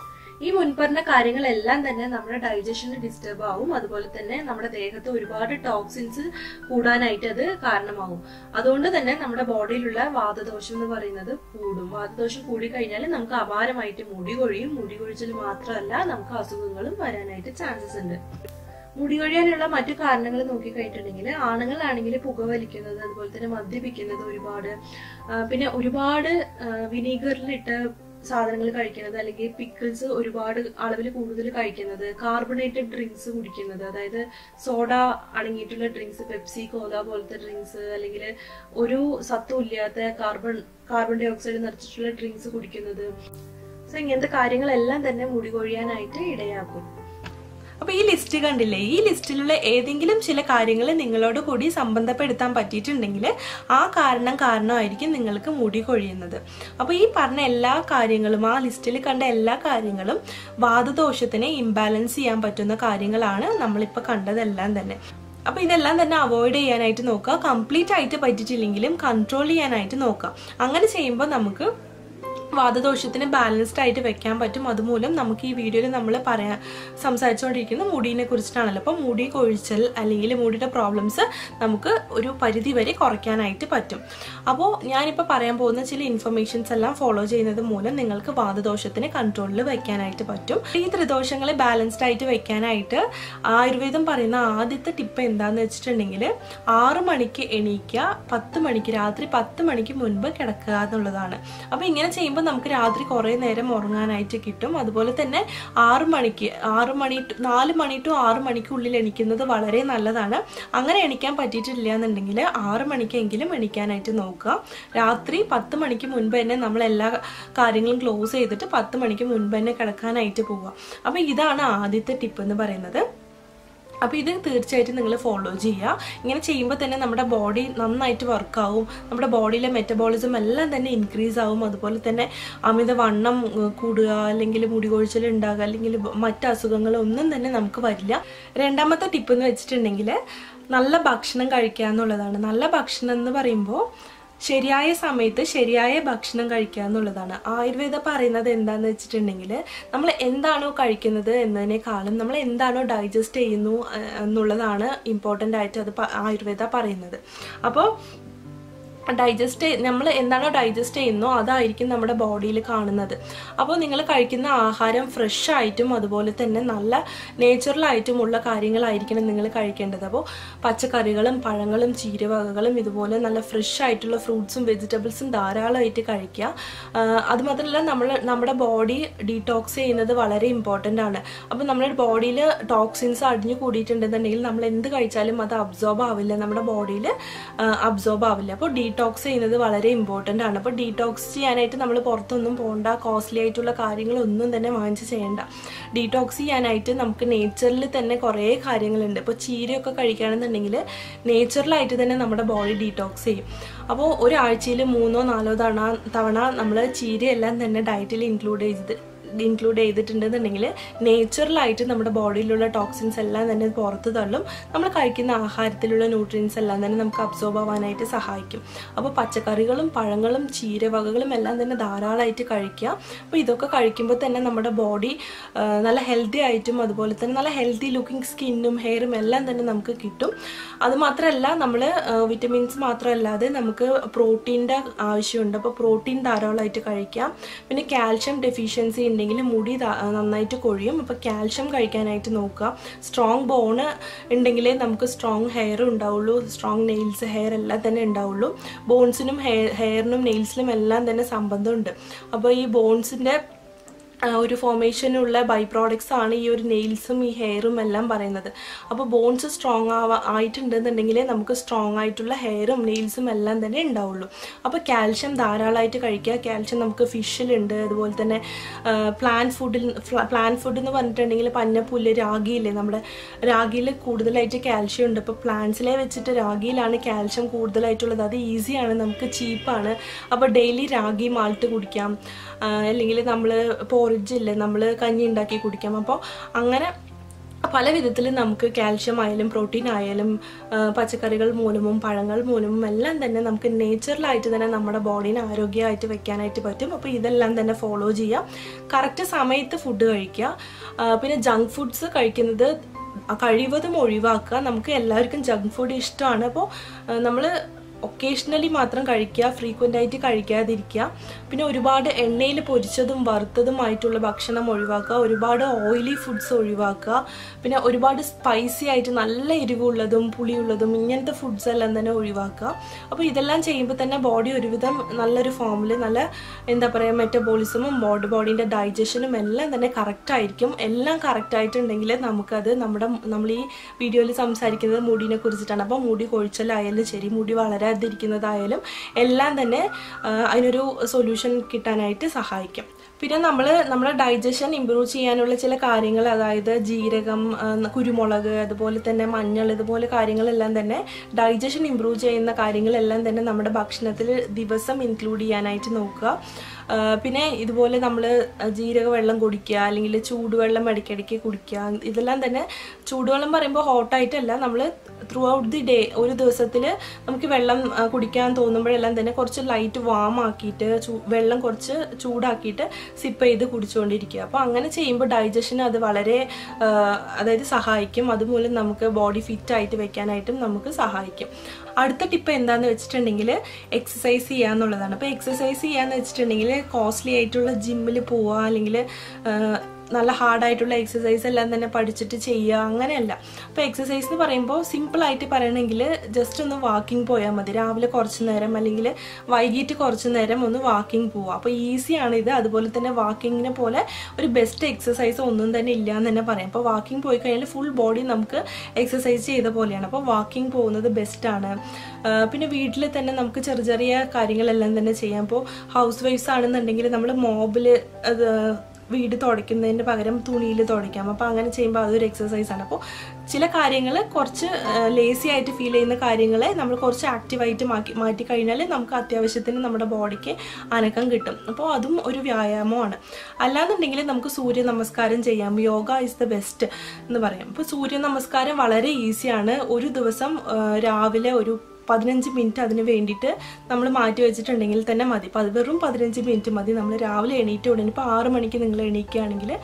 ഈ മുൻപറഞ്ഞ കാര്യങ്ങളെല്ലാം തന്നെ നമ്മുടെ ഡൈജഷന് ഡിസ്റ്റർബ് ആവും അതുപോലെ തന്നെ നമ്മുടെ ദേഹത്ത് ഒരുപാട് ടോക്സിൻസ് കൂടാനായിട്ട് അത് കാരണമാവും അതുകൊണ്ട് തന്നെ നമ്മുടെ ബോഡിയിലുള്ള വാതദോഷം എന്ന് പറയുന്നത് കൂടും വാതദോഷം കൂടി കഴിഞ്ഞാൽ നമുക്ക് അപാരമായിട്ട് മുടി കൊഴിയും മുടി കൊഴിച്ചിൽ മാത്രമല്ല നമുക്ക് അസുഖങ്ങളും വരാനായിട്ട് ചാൻസസ് ഉണ്ട് മുടി കൊഴിയാനുള്ള മറ്റു കാരണങ്ങൾ നോക്കിക്കഴിഞ്ഞിട്ടുണ്ടെങ്കിൽ ആണുങ്ങളാണെങ്കിൽ പുകവലിക്കുന്നത് അതുപോലെ തന്നെ മദ്യപിക്കുന്നത് ഒരുപാട് ആ, പിന്നെ ഒരുപാട് വിനീഗറിലിട്ട് സാധനങ്ങൾ കഴിക്കുന്നത് അല്ലെങ്കിൽ പിക്കിൾസ് ഒരുപാട് അളവിൽ കൂടുതൽ കഴിക്കുന്നത് കാർബണേറ്റഡ് ഡ്രിങ്ക്സ് കുടിക്കുന്നത് അതായത് സോഡ അടങ്ങിയിട്ടുള്ള ഡ്രിങ്ക്സ് പെപ്സി കോല പോലത്തെ ഡ്രിങ്ക്സ് അല്ലെങ്കിൽ ഒരു സത്വം ഇല്ലാത്ത കാർബൺ കാർബൺ ഡൈ ഓക്സൈഡ് നിറച്ചിട്ടുള്ള ഡ്രിങ്ക്സ് കുടിക്കുന്നത് സോ ഇങ്ങനത്തെ കാര്യങ്ങളെല്ലാം തന്നെ മുടി കൊഴിയാനായിട്ട് ഇടയാക്കും അപ്പൊ ഈ ലിസ്റ്റ് കണ്ടില്ലേ ഈ ലിസ്റ്റിലുള്ള ഏതെങ്കിലും ചില കാര്യങ്ങൾ നിങ്ങളോട് കൂടി സംബന്ധപ്പെടുത്താൻ പറ്റിയിട്ടുണ്ടെങ്കിൽ ആ കാരണം കാരണമായിരിക്കും നിങ്ങൾക്ക് മുടി കൊഴിയുന്നത് അപ്പോൾ ഈ പറഞ്ഞ എല്ലാ കാര്യങ്ങളും ആ ലിസ്റ്റിൽ കണ്ട എല്ലാ കാര്യങ്ങളും വാദദോഷത്തിനെ ഇംബാലൻസ് ചെയ്യാൻ പറ്റുന്ന കാര്യങ്ങളാണ് നമ്മളിപ്പോൾ കണ്ടതെല്ലാം തന്നെ അപ്പൊ ഇതെല്ലാം തന്നെ അവോയ്ഡ് ചെയ്യാനായിട്ട് നോക്കുക കംപ്ലീറ്റ് ആയിട്ട് പറ്റിയിട്ടില്ലെങ്കിലും കൺട്രോൾ ചെയ്യാനായിട്ട് നോക്കുക അങ്ങനെ ചെയ്യുമ്പോൾ നമുക്ക് വാദദോഷത്തിന് ബാലൻസ്ഡ് ആയിട്ട് വെക്കാൻ പറ്റും അതുമൂലം നമുക്ക് ഈ വീഡിയോയിൽ നമ്മൾ പറയാൻ സംസാരിച്ചുകൊണ്ടിരിക്കുന്ന മുടീനെ കുറിച്ചിട്ടാണല്ലോ അപ്പോൾ മുടി കൊഴിച്ചൽ അല്ലെങ്കിൽ മുടിയുടെ പ്രോബ്ലംസ് നമുക്ക് ഒരു പരിധി വരെ കുറയ്ക്കാനായിട്ട് പറ്റും അപ്പോൾ ഞാനിപ്പോൾ പറയാൻ പോകുന്ന ചില ഇൻഫർമേഷൻസ് എല്ലാം ഫോളോ ചെയ്യുന്നത് മൂലം നിങ്ങൾക്ക് വാദദോഷത്തിന് കൺട്രോളിൽ വെക്കാനായിട്ട് പറ്റും ഈ ത്രിദോഷങ്ങളെ ബാലൻസ്ഡ് ആയിട്ട് വെക്കാനായിട്ട് ആയുർവേദം പറയുന്ന ആദ്യത്തെ ടിപ്പ് എന്താന്ന് വെച്ചിട്ടുണ്ടെങ്കിൽ ആറ് മണിക്ക് എണീക്കുക പത്ത് മണിക്ക് രാത്രി പത്ത് മണിക്ക് മുൻപ് കിടക്കുക എന്നുള്ളതാണ് അപ്പോൾ ഇങ്ങനെ ചെയ്യുമ്പോൾ നമുക്ക് രാത്രി കുറേ നേരം ഉറങ്ങാനായിട്ട് കിട്ടും അതുപോലെ തന്നെ ആറ് മണിക്ക് ആറ് മണി to- നാല് മണി ടു ആറ് മണിക്കുള്ളിൽ എണീക്കുന്നത് വളരെ നല്ലതാണ് അങ്ങനെ എണീക്കാൻ പറ്റിയിട്ടില്ല എന്നുണ്ടെങ്കിൽ ആറ് മണിക്കെങ്കിലും എണീക്കാനായിട്ട് നോക്കുക രാത്രി പത്ത് മണിക്ക് മുൻപ് തന്നെ നമ്മൾ എല്ലാ കാര്യങ്ങളും ക്ലോസ് ചെയ്തിട്ട് പത്ത് മണിക്ക് മുൻപ് തന്നെ കിടക്കാനായിട്ട് പോവുക അപ്പോൾ ഇതാണ് ആദ്യത്തെ ടിപ്പ് എന്ന് പറയുന്നത് അപ്പോൾ ഇത് തീർച്ചയായിട്ടും നിങ്ങൾ ഫോളോ ചെയ്യുക ഇങ്ങനെ ചെയ്യുമ്പോൾ തന്നെ നമ്മുടെ ബോഡി നന്നായിട്ട് വർക്കാവും നമ്മുടെ ബോഡിയിലെ മെറ്റബോളിസം എല്ലാം തന്നെ ഇൻക്രീസ് ആവും അതുപോലെ തന്നെ അമിതവണ്ണം ഉം, കൂടുക അല്ലെങ്കിൽ മുടി കൊഴിച്ചിൽ ഉണ്ടാകുക അല്ലെങ്കിൽ മറ്റ് അസുഖങ്ങളൊന്നും തന്നെ നമുക്ക് വരില്ല രണ്ടാമത്തെ ടിപ്പ് എന്ന് വെച്ചിട്ടുണ്ടെങ്കിൽ നല്ല ഭക്ഷണം കഴിക്കുക എന്നുള്ളതാണ് നല്ല ഭക്ഷണം എന്ന് പറയുമ്പോൾ ശരിയായ സമയത്ത് ശരിയായ ഭക്ഷണം കഴിക്കുക എന്നുള്ളതാണ് ആയുർവേദം പറയുന്നത് എന്താന്ന് വെച്ചിട്ടുണ്ടെങ്കിൽ നമ്മൾ എന്താണോ കഴിക്കുന്നത് എന്നതിനേക്കാളും നമ്മൾ എന്താണോ ഡൈജസ്റ്റ് ചെയ്യുന്നു ഏഹ്, എന്നുള്ളതാണ് ഇമ്പോർട്ടൻ്റ് ആയിട്ട് അത് പ- ആയുർവേദ പറയുന്നത് അപ്പോൾ ഡൈജസ്റ്റ് നമ്മൾ എന്താണോ ഡൈജസ്റ്റ് ചെയ്യുന്നോ അതായിരിക്കും നമ്മുടെ ബോഡിയിൽ കാണുന്നത് അപ്പോൾ നിങ്ങൾ കഴിക്കുന്ന ആഹാരം ഫ്രഷ് ആയിട്ടും അതുപോലെ തന്നെ നല്ല നേച്ചുറൽ ആയിട്ടുമുള്ള കാര്യങ്ങളായിരിക്കണം നിങ്ങൾ കഴിക്കേണ്ടത് അപ്പോൾ പച്ചക്കറികളും പഴങ്ങളും ചീരവകകളും ഇതുപോലെ നല്ല ഫ്രഷ് ആയിട്ടുള്ള ഫ്രൂട്ട്സും വെജിറ്റബിൾസും ധാരാളമായിട്ട് കഴിക്കുക ആഹ് അത് മാത്രമല്ല നമ്മൾ നമ്മുടെ ബോഡി ഡീടോക്സ് ചെയ്യുന്നത് വളരെ ഇമ്പോർട്ടൻ്റ് ആണ് അപ്പോൾ നമ്മുടെ ബോഡിയിൽ ടോക്സിൻസ് അടിഞ്ഞു കൂടിയിട്ടുണ്ടെന്നുണ്ടെങ്കിൽ നമ്മൾ എന്ത് കഴിച്ചാലും അത് അബ്സോർബ് ആവില്ല നമ്മുടെ ബോഡിയിൽ അബ്സോർബ് ആവില്ല അപ്പോൾ ഡീടോക്സ് ചെയ്യുന്നത് വളരെ ഇമ്പോർട്ടൻ്റ് ആണ് അപ്പോൾ ഡീടോക്സ് ചെയ്യാനായിട്ട് നമ്മൾ പുറത്തൊന്നും പോകണ്ട കോസ്റ്റ്ലി ആയിട്ടുള്ള കാര്യങ്ങളൊന്നും തന്നെ വാങ്ങിച്ച് ചെയ്യേണ്ട ഡീടോക്സ് ചെയ്യാനായിട്ട് നമുക്ക് നേച്ചറിൽ തന്നെ കുറേ കാര്യങ്ങളുണ്ട് ഇപ്പോൾ ചീരയൊക്കെ കഴിക്കുകയാണെന്നുണ്ടെങ്കിൽ നേച്ചുറലായിട്ട് തന്നെ നമ്മുടെ ബോഡി ഡീടോക്സ് ചെയ്യും അപ്പോൾ ഒരാഴ്ചയിൽ മൂന്നോ നാലോ തവണ തവണ നമ്മൾ ചീരയെല്ലാം തന്നെ ഡയറ്റിൽ ഇൻക്ലൂഡ് ചെയ്ത് ഇൻക്ലൂഡ് ചെയ്തിട്ടുണ്ടെന്നുണ്ടെങ്കിൽ നേച്ചുറലായിട്ട് നമ്മുടെ ബോഡിയിലുള്ള ടോക്സിൻസ് എല്ലാം തന്നെ പുറത്ത് തള്ളും നമ്മൾ കഴിക്കുന്ന ആഹാരത്തിലുള്ള ന്യൂട്രിയൻസ് എല്ലാം തന്നെ നമുക്ക് അബ്സോർബ് ആവാനായിട്ട് സഹായിക്കും അപ്പോൾ പച്ചക്കറികളും പഴങ്ങളും ചീരവകകളും എല്ലാം തന്നെ ധാരാളമായിട്ട് കഴിക്കുക അപ്പോൾ ഇതൊക്കെ കഴിക്കുമ്പോൾ തന്നെ നമ്മുടെ ബോഡി നല്ല ഹെൽത്തി ആയിട്ടും അതുപോലെ തന്നെ നല്ല ഹെൽത്തി ലുക്കിംഗ് സ്കിന്നും ഹെയറും എല്ലാം തന്നെ നമുക്ക് കിട്ടും അതുമാത്രമല്ല നമ്മൾ വിറ്റമിൻസ് മാത്രമല്ലാതെ നമുക്ക് പ്രോട്ടീൻ്റെ ആവശ്യമുണ്ട് അപ്പോൾ പ്രോട്ടീൻ ധാരാളമായിട്ട് കഴിക്കാം പിന്നെ കാൽഷ്യം ഡെഫിഷ്യൻസി ഉണ്ടെങ്കിൽ മുടി ധാ- നന്നായിട്ട് കൊഴിയും അപ്പോൾ കാൽഷ്യം കഴിക്കാനായിട്ട് നോക്കുക സ്ട്രോങ് ബോണ് ഉണ്ടെങ്കിലേ നമുക്ക് സ്ട്രോങ് ഹെയർ ഉണ്ടാവുള്ളൂ സ്ട്രോങ് നെയിൽസ് ഹെയർ എല്ലാം തന്നെ ഉണ്ടാവുള്ളൂ ബോൺസിനും ഹെയർ ഹെയറിനും നെയിൽസിനും എല്ലാം തന്നെ സംബന്ധമുണ്ട് അപ്പോൾ ഈ ബോൺസിൻ്റെ ആ, ഒരു ഫോർമേഷനുള്ള ബൈ പ്രോഡക്ട്സ് ആണ് ഈ ഒരു നെയിൽസും ഈ ഹെയറും എല്ലാം പറയുന്നത് അപ്പോൾ ബോൺസ് സ്ട്രോങ് ആവാ ആയിട്ടുണ്ടെന്നുണ്ടെങ്കിലേ നമുക്ക് സ്ട്രോങ് ആയിട്ടുള്ള ഹെയറും നെയിൽസും എല്ലാം തന്നെ ഉണ്ടാവുള്ളൂ അപ്പോൾ കാൽഷ്യം ധാരാളമായിട്ട് കഴിക്കുക കാൽഷ്യം നമുക്ക് ഫിഷിലുണ്ട് അതുപോലെ തന്നെ പ്ലാൻ ഫുഡിൽ പ്ലാൻ ഫുഡ് എന്ന് പറഞ്ഞിട്ടുണ്ടെങ്കിൽ പന്നപ്പുല്ല് രാഗിയില്ലേ നമ്മുടെ രാഗിയിൽ കൂടുതലായിട്ട് കാൽഷ്യം ഉണ്ട് അപ്പോൾ പ്ലാന്റ്സിലെ വെച്ചിട്ട് രാഗിയിലാണ് കാൽഷ്യം കൂടുതലായിട്ടുള്ളത് അത് ഈസിയാണ് നമുക്ക് ചീപ്പാണ് അപ്പോൾ ഡെയിലി രാഗി മാൾട്ട് കുടിക്കാം ആ, അല്ലെങ്കിൽ നമ്മൾ പോറിജ് ഇല്ലേ നമ്മൾ കഞ്ഞി ഉണ്ടാക്കി കുടിക്കാം അപ്പോൾ അങ്ങനെ പല വിധത്തിൽ നമുക്ക് കാൽഷ്യം ആയാലും പ്രോട്ടീൻ ആയാലും ആ, പച്ചക്കറികൾ മൂലമും പഴങ്ങൾ മൂലമും എല്ലാം തന്നെ നമുക്ക് നേച്ചുറലായിട്ട് തന്നെ നമ്മുടെ ബോഡീനെ ആരോഗ്യമായിട്ട് വെക്കാനായിട്ട് പറ്റും അപ്പോൾ ഇതെല്ലാം തന്നെ ഫോളോ ചെയ്യാം കറക്റ്റ് സമയത്ത് ഫുഡ് കഴിക്കുക ആ, പിന്നെ ജങ്ക് ഫുഡ്സ് കഴിക്കുന്നത് കഴിവതും ഒഴിവാക്കുക നമുക്ക് എല്ലാവർക്കും ജങ്ക് ഫുഡ് ഇഷ്ടമാണ് അപ്പോൾ നമ്മൾ ഒക്കേഷണലി മാത്രം കഴിക്കുക ഫ്രീക്വൻ്റ് ആയിട്ട് കഴിക്കാതിരിക്കുക പിന്നെ ഒരുപാട് എണ്ണയിൽ പൊരിച്ചതും വറുത്തതുമായിട്ടുള്ള ഭക്ഷണം ഒഴിവാക്കുക ഒരുപാട് ഓയിലി ഫുഡ്സ് ഒഴിവാക്കുക പിന്നെ ഒരുപാട് സ്പൈസി ആയിട്ട് നല്ല എരിവുള്ളതും പുളിയുള്ളതും ഇങ്ങനത്തെ ഫുഡ്സ് എല്ലാം തന്നെ ഒഴിവാക്കുക അപ്പോൾ ഇതെല്ലാം ചെയ്യുമ്പോൾ തന്നെ ബോഡി ഒരുവിധം നല്ലൊരു ഫോമിൽ നല്ല എന്താ പറയുക മെറ്റബോളിസമും ബോഡി ബോഡീൻ്റെ ഡൈജഷനും എല്ലാം തന്നെ കറക്റ്റ് ആയിരിക്കും എല്ലാം കറക്റ്റ് ആയിട്ടുണ്ടെങ്കിൽ നമുക്കത് നമ്മുടെ നമ്മൾ ഈ വീഡിയോയിൽ സംസാരിക്കുന്നത് മുടിനെ കുറിച്ചിട്ടാണ് അപ്പോൾ മുടി കൊഴിച്ചലായാലും ശരി മുടി വളരാതിരിക്കുന്നതായാലും എല്ലാം തന്നെ ആ, അതിനൊരു സൊല്യൂഷൻ കിട്ടാനായിട്ട് സഹായിക്കും പിന്നെ നമ്മൾ നമ്മുടെ ഡൈജഷൻ ഇമ്പ്രൂവ് ചെയ്യാനുള്ള ചില കാര്യങ്ങൾ അതായത് ജീരകം ആ, കുരുമുളക് അതുപോലെ തന്നെ മഞ്ഞൾ ഇതുപോലെ കാര്യങ്ങളെല്ലാം തന്നെ ഡൈജഷൻ ഇമ്പ്രൂവ് ചെയ്യുന്ന കാര്യങ്ങളെല്ലാം തന്നെ നമ്മുടെ ഭക്ഷണത്തിൽ ദിവസം ഇൻക്ലൂഡ് ചെയ്യാനായിട്ട് നോക്കുക ആ, പിന്നെ ഇതുപോലെ നമ്മൾ ജീരക വെള്ളം കുടിക്കുക അല്ലെങ്കിൽ ചൂടുവെള്ളം ഇടയ്ക്കിടയ്ക്ക് കുടിക്കുക ഇതെല്ലാം തന്നെ ചൂടുവെള്ളം പറയുമ്പോൾ ഹോട്ടായിട്ടല്ല നമ്മൾ ത്രൂ ഔട്ട് ദി ഡേ ഒരു ദിവസത്തിൽ നമുക്ക് വെള്ളം ആ, കുടിക്കാൻ തോന്നുമ്പോഴെല്ലാം തന്നെ കുറച്ച് ലൈറ്റ് വാം ആക്കിയിട്ട് ചൂ- വെള്ളം കുറച്ച് ചൂടാക്കിയിട്ട് സിപ്പ് ചെയ്ത് കുടിച്ചുകൊണ്ടിരിക്കുക അപ്പോൾ അങ്ങനെ ചെയ്യുമ്പോൾ ഡൈജഷന് അത് വളരെ ആ, അതായത് സഹായിക്കും അതുമൂലം നമുക്ക് ബോഡി ഫിറ്റ് ആയിട്ട് വെക്കാനായിട്ടും നമുക്ക് സഹായിക്കും അടുത്ത ടിപ്പ് എന്താന്ന് വെച്ചിട്ടുണ്ടെങ്കിൽ എക്സസൈസ് ചെയ്യുക എന്നുള്ളതാണ് അപ്പോൾ എക്സസൈസ് ചെയ്യാന്ന് വെച്ചിട്ടുണ്ടെങ്കിൽ കോസ്റ്റ്ലി ആയിട്ടുള്ള ജിമ്മിൽ പോവുക അല്ലെങ്കിൽ നല്ല ഹാർഡായിട്ടുള്ള എക്സസൈസ് എല്ലാം തന്നെ പഠിച്ചിട്ട് ചെയ്യുക അങ്ങനെയല്ല അപ്പോൾ എക്സസൈസ് എന്ന് പറയുമ്പോൾ സിമ്പിളായിട്ട് പറയണമെങ്കിൽ ജസ്റ്റ് ഒന്ന് വാക്കിംഗ് പോയാൽ മതി രാവിലെ കുറച്ച് നേരം അല്ലെങ്കിൽ വൈകിട്ട് കുറച്ച് നേരം ഒന്ന് വാക്കിംഗ് പോവുക അപ്പോൾ ഈസിയാണ് ഇത് അതുപോലെ തന്നെ വാക്കിങ്ങിനെ പോലെ ഒരു ബെസ്റ്റ് എക്സസൈസ് ഒന്നും തന്നെ ഇല്ല എന്ന് തന്നെ പറയാം അപ്പോൾ വാക്കിംഗ് പോയി കഴിഞ്ഞാൽ ഫുൾ ബോഡി നമുക്ക് എക്സസൈസ് ചെയ്ത പോലെയാണ് അപ്പോൾ വാക്കിംഗ് പോകുന്നത് ബെസ്റ്റാണ് പിന്നെ വീട്ടിൽ തന്നെ നമുക്ക് ചെറിയ ചെറിയ കാര്യങ്ങളെല്ലാം തന്നെ ചെയ്യാം അപ്പോൾ ഹൗസ് വൈഫ്സ് ആണെന്നുണ്ടെങ്കിൽ നമ്മൾ മോബിൽ അത് വീട് തുടയ്ക്കുന്നതിന് പകരം തുണിയിൽ തുടയ്ക്കാം അപ്പോൾ അങ്ങനെ ചെയ്യുമ്പോൾ അതൊരു എക്സസൈസ് ആണ് അപ്പോൾ ചില കാര്യങ്ങൾ കുറച്ച് ലേസി ആയിട്ട് ഫീൽ ചെയ്യുന്ന കാര്യങ്ങളെ നമ്മൾ കുറച്ച് ആക്റ്റീവായിട്ട് മാറ്റി മാറ്റി കഴിഞ്ഞാൽ നമുക്ക് അത്യാവശ്യത്തിന് നമ്മുടെ ബോഡിക്ക് അനക്കം കിട്ടും അപ്പോൾ അതും ഒരു വ്യായാമമാണ് അല്ലാന്നുണ്ടെങ്കിൽ നമുക്ക് സൂര്യ നമസ്കാരം ചെയ്യാം യോഗ ഇസ് ദ ബെസ്റ്റ് എന്ന് പറയാം അപ്പോൾ സൂര്യ നമസ്കാരം വളരെ ഈസിയാണ് ഒരു ദിവസം ആ, രാവിലെ ഒരു പതിനഞ്ച് മിനിറ്റ് അതിന് വേണ്ടിയിട്ട് നമ്മൾ മാറ്റി വെച്ചിട്ടുണ്ടെങ്കിൽ തന്നെ മതി പത് വെറും പതിനഞ്ച് മിനിറ്റ് മതി നമ്മൾ രാവിലെ എണീറ്റ് ഉടനെ ഇപ്പോൾ ആറ് മണിക്ക് നിങ്ങൾ എണീക്കുകയാണെങ്കിൽ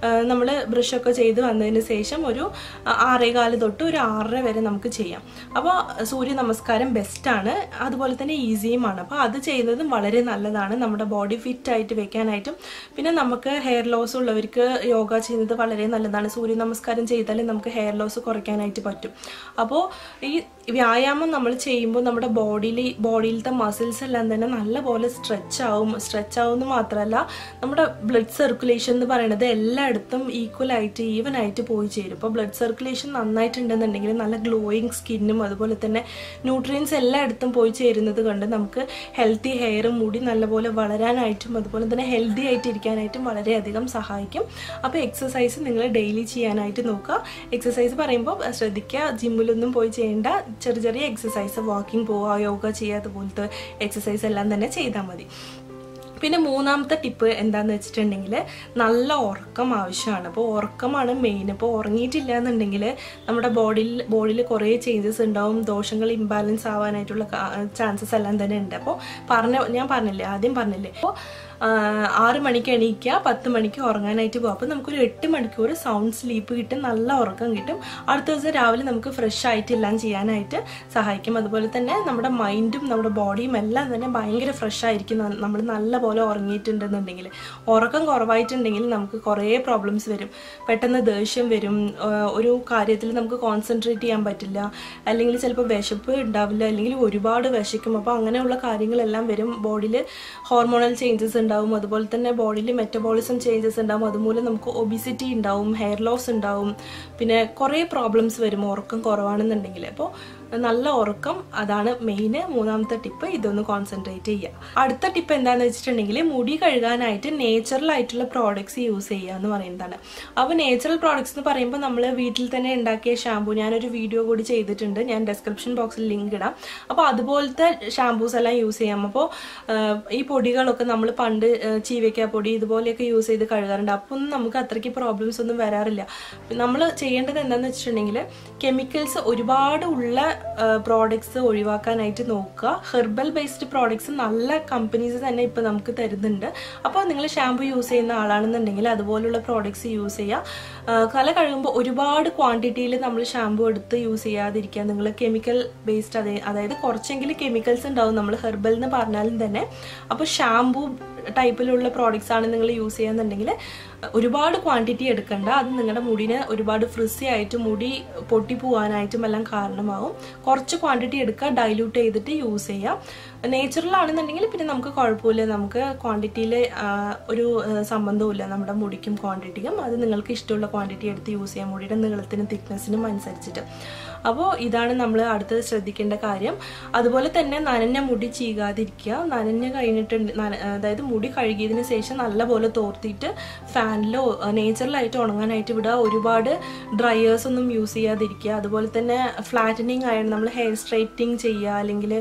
നമ്മൾ ബ്രഷൊക്കെ ചെയ്ത് വന്നതിന് ശേഷം ഒരു ആ, ആറേകാല് തൊട്ട് ഒരു ആറര വരെ നമുക്ക് ചെയ്യാം അപ്പോൾ സൂര്യ നമസ്കാരം ബെസ്റ്റാണ് അതുപോലെ തന്നെ ഈസിയുമാണ് അപ്പോൾ അത് ചെയ്യുന്നതും വളരെ നല്ലതാണ് നമ്മുടെ ബോഡി ഫിറ്റ് ആയിട്ട് വെക്കാനായിട്ടും പിന്നെ നമുക്ക് ഹെയർ ലോസ് ഉള്ളവർക്ക് യോഗ ചെയ്യുന്നത് വളരെ നല്ലതാണ് സൂര്യ നമസ്കാരം ചെയ്താൽ നമുക്ക് ഹെയർ ലോസ് കുറയ്ക്കാനായിട്ട് പറ്റും അപ്പോൾ ഈ വ്യായാമം നമ്മൾ ചെയ്യുമ്പോൾ നമ്മുടെ ബോഡിയിൽ ബോഡിയിലത്തെ മസിൽസ് എല്ലാം തന്നെ നല്ലപോലെ സ്ട്രെച്ച് ആവും സ്ട്രെച്ച് ആവും എന്ന് മാത്രമല്ല നമ്മുടെ ബ്ലഡ് സർക്കുലേഷൻ എന്ന് പറയുന്നത് എല്ലായിടത്തും ഈക്വൽ ആയിട്ട് ഈവൻ ആയിട്ട് പോയി ചേരും ഇപ്പോൾ ബ്ലഡ് സർക്കുലേഷൻ നന്നായിട്ടുണ്ടെന്നുണ്ടെങ്കിൽ നല്ല ഗ്ലോയിങ് സ്കിന്നും അതുപോലെ തന്നെ ന്യൂട്രിയൻസ് എല്ലായിടത്തും പോയി ചേരുന്നത് കൊണ്ട് നമുക്ക് ഹെൽത്തി ഹെയറും മുടി നല്ലപോലെ വളരാനായിട്ടും അതുപോലെ തന്നെ ഹെൽത്തി ആയിട്ട് ഇരിക്കാനായിട്ടും വളരെയധികം സഹായിക്കും അപ്പോൾ എക്സസൈസ് നിങ്ങൾ ഡെയിലി ചെയ്യാനായിട്ട് നോക്കുക എക്സസൈസ് പറയുമ്പോൾ ശ്രദ്ധിക്കുക ജിമ്മിലൊന്നും പോയി ചെയ്യേണ്ട ചെറിയ ചെറിയ എക്സസൈസ് വാക്കിംഗ് പോവുക യോഗ ചെയ്യുക അതുപോലത്തെ എക്സസൈസ് എല്ലാം തന്നെ ചെയ്താൽ മതി പിന്നെ മൂന്നാമത്തെ ടിപ്പ് എന്താന്ന് വെച്ചിട്ടുണ്ടെങ്കിൽ നല്ല ഉറക്കം ആവശ്യമാണ് അപ്പോൾ ഉറക്കമാണ് മെയിൻ അപ്പോൾ ഉറങ്ങിയിട്ടില്ല എന്നുണ്ടെങ്കിൽ നമ്മുടെ ബോഡിയിൽ ബോഡിയിൽ കുറേ ചേഞ്ചസ് ഉണ്ടാവും ദോഷങ്ങൾ ഇംബാലൻസ് ആവാനായിട്ടുള്ള ചാൻസസ് എല്ലാം തന്നെ ഉണ്ട് അപ്പോൾ പറഞ്ഞ ഞാൻ പറഞ്ഞില്ലേ ആദ്യം പറഞ്ഞില്ലേ അപ്പോൾ ആറ് മണിക്ക് എണീക്കുക പത്ത് മണിക്ക് ഉറങ്ങാനായിട്ട് പോകും അപ്പോൾ നമുക്കൊരു എട്ട് മണിക്കൂർ സൗണ്ട് സ്ലീപ്പ് കിട്ടും നല്ല ഉറക്കം കിട്ടും അടുത്ത ദിവസം രാവിലെ നമുക്ക് ഫ്രഷ് ആയിട്ട് എല്ലാം ചെയ്യാനായിട്ട് സഹായിക്കും അതുപോലെ തന്നെ നമ്മുടെ മൈൻഡും നമ്മുടെ ബോഡിയും എല്ലാം തന്നെ ഭയങ്കര ഫ്രഷ് ആയിരിക്കും നമ്മൾ നല്ല പോലെ ഉറങ്ങിയിട്ടുണ്ടെന്നുണ്ടെങ്കിൽ ഉറക്കം കുറവായിട്ടുണ്ടെങ്കിൽ നമുക്ക് കുറേ പ്രോബ്ലംസ് വരും പെട്ടെന്ന് ദേഷ്യം വരും ആ, ഒരു കാര്യത്തിൽ നമുക്ക് കോൺസെൻട്രേറ്റ് ചെയ്യാൻ പറ്റില്ല അല്ലെങ്കിൽ ചിലപ്പോൾ വിശപ്പ് ഉണ്ടാവില്ല അല്ലെങ്കിൽ ഒരുപാട് വിശക്കും അപ്പോൾ അങ്ങനെയുള്ള കാര്യങ്ങളെല്ലാം വരും ബോഡിയിൽ ഹോർമോണൽ ചേഞ്ചസ് ഉണ്ടാവും അതുപോലെ തന്നെ ബോഡിയിൽ മെറ്റബോളിസം ചേഞ്ചസ് ഉണ്ടാവും അതുമൂലം നമുക്ക് ഒബിസിറ്റി ഉണ്ടാവും ഹെയർ ലോസ് ഉണ്ടാവും പിന്നെ കുറേ പ്രോബ്ലംസ് വരും ഉറക്കം കുറവാണെന്നുണ്ടെങ്കിൽ അപ്പോൾ നല്ല ഉറക്കം അതാണ് മെയിൻ മൂന്നാമത്തെ ടിപ്പ് ഇതൊന്ന് കോൺസെൻട്രേറ്റ് ചെയ്യുക അടുത്ത ടിപ്പ് എന്താണെന്ന് വെച്ചിട്ടുണ്ടെങ്കിൽ മുടി കഴുകാനായിട്ട് നേച്ചുറൽ ആയിട്ടുള്ള പ്രോഡക്ട്സ് യൂസ് ചെയ്യുക എന്ന് പറയുന്നതാണ് അപ്പോൾ നേച്ചുറൽ പ്രോഡക്ട്സ് എന്ന് പറയുമ്പോൾ നമ്മൾ വീട്ടിൽ തന്നെ ഉണ്ടാക്കിയ ഷാമ്പു ഞാനൊരു വീഡിയോ കൂടി ചെയ്തിട്ടുണ്ട് ഞാൻ ഡിസ്ക്രിപ്ഷൻ ബോക്സിൽ ലിങ്ക് ഇടാം അപ്പോൾ അതുപോലത്തെ ഷാമ്പൂസ് എല്ലാം യൂസ് ചെയ്യാം അപ്പോൾ ഈ പൊടികളൊക്കെ നമ്മൾ പണ്ട് ചീവയ്ക്ക പൊടി ഇതുപോലെയൊക്കെ യൂസ് ചെയ്ത് കഴുകാറുണ്ട് അപ്പോൾ ഒന്നും നമുക്ക് അത്രയ്ക്ക് പ്രോബ്ലംസ് ഒന്നും വരാറില്ല നമ്മൾ ചെയ്യേണ്ടത് എന്താണെന്ന് വെച്ചിട്ടുണ്ടെങ്കിൽ കെമിക്കൽസ് ഒരുപാട് ഉള്ള പ്രോഡക്ട്സ് ഒഴിവാക്കാനായിട്ട് നോക്കുക ഹെർബൽ ബേസ്ഡ് പ്രോഡക്ട്സ് നല്ല കമ്പനീസ് തന്നെ ഇപ്പോൾ നമുക്ക് തരുന്നുണ്ട് അപ്പോൾ നിങ്ങൾ ഷാമ്പു യൂസ് ചെയ്യുന്ന ആളാണെന്നുണ്ടെങ്കിൽ അതുപോലുള്ള പ്രോഡക്ട്സ് യൂസ് ചെയ്യുക ആ, തല കഴുകുമ്പോൾ ഒരുപാട് ക്വാണ്ടിറ്റിയിൽ നമ്മൾ ഷാമ്പു എടുത്ത് യൂസ് ചെയ്യാതിരിക്കുക നിങ്ങൾ കെമിക്കൽ ബേസ്ഡ് അതെ അതായത് കുറച്ചെങ്കിലും കെമിക്കൽസ് ഉണ്ടാവും നമ്മൾ ഹെർബൽ എന്ന് പറഞ്ഞാലും തന്നെ അപ്പോൾ ഷാമ്പു ടൈപ്പിലുള്ള പ്രോഡക്റ്റ്സ് ആണ് നിങ്ങൾ യൂസ് ചെയ്യാന്നുണ്ടെങ്കിൽ ഒരുപാട് ക്വാണ്ടിറ്റി എടുക്കണ്ട അത് നിങ്ങളുടെ മുടിനെ ഒരുപാട് ഫ്രിസി ആയിട്ട് മുടി പൊട്ടി പോവാനായിട്ടും എല്ലാം കാരണമാവും കുറച്ച് ക്വാണ്ടിറ്റി എടുക്കുക ഡൈല്യൂട്ട് ചെയ്തിട്ട് യൂസ് ചെയ്യുക നേച്ചുറൽ ആണെന്നുണ്ടെങ്കിൽ പിന്നെ നമുക്ക് കുഴപ്പമില്ല നമുക്ക് ക്വാണ്ടിറ്റിയിൽ ഒരു ആ, സംബന്ധവുമില്ല നമ്മുടെ മുടിക്കും ക്വാണ്ടിറ്റിക്കും അത് നിങ്ങൾക്ക് ഇഷ്ടമുള്ള ക്വാണ്ടിറ്റി എടുത്ത് യൂസ് ചെയ്യാം മുടിയുടെ നീളത്തിനും തിക്നെസ്സിനും അനുസരിച്ചിട്ട് അപ്പോൾ ഇതാണ് നമ്മൾ അടുത്തത് ശ്രദ്ധിക്കേണ്ട കാര്യം അതുപോലെ തന്നെ നനഞ്ഞ മുടി ചീകാതിരിക്കുക നനഞ്ഞ കഴിഞ്ഞിട്ട് അതായത് മുടി കഴുകിയതിന് ശേഷം നല്ലപോലെ തോർത്തിയിട്ട് ഫാനിലോ നേച്ചുറലായിട്ട് ഉണങ്ങാനായിട്ട് വിടുക ഒരുപാട് ഡ്രയേഴ്സ് ഒന്നും യൂസ് ചെയ്യാതിരിക്കുക അതുപോലെ തന്നെ ഫ്ലാറ്റനിങ് ആയാണ് നമ്മൾ ഹെയർ സ്ട്രൈറ്റിങ് ചെയ്യുക അല്ലെങ്കിൽ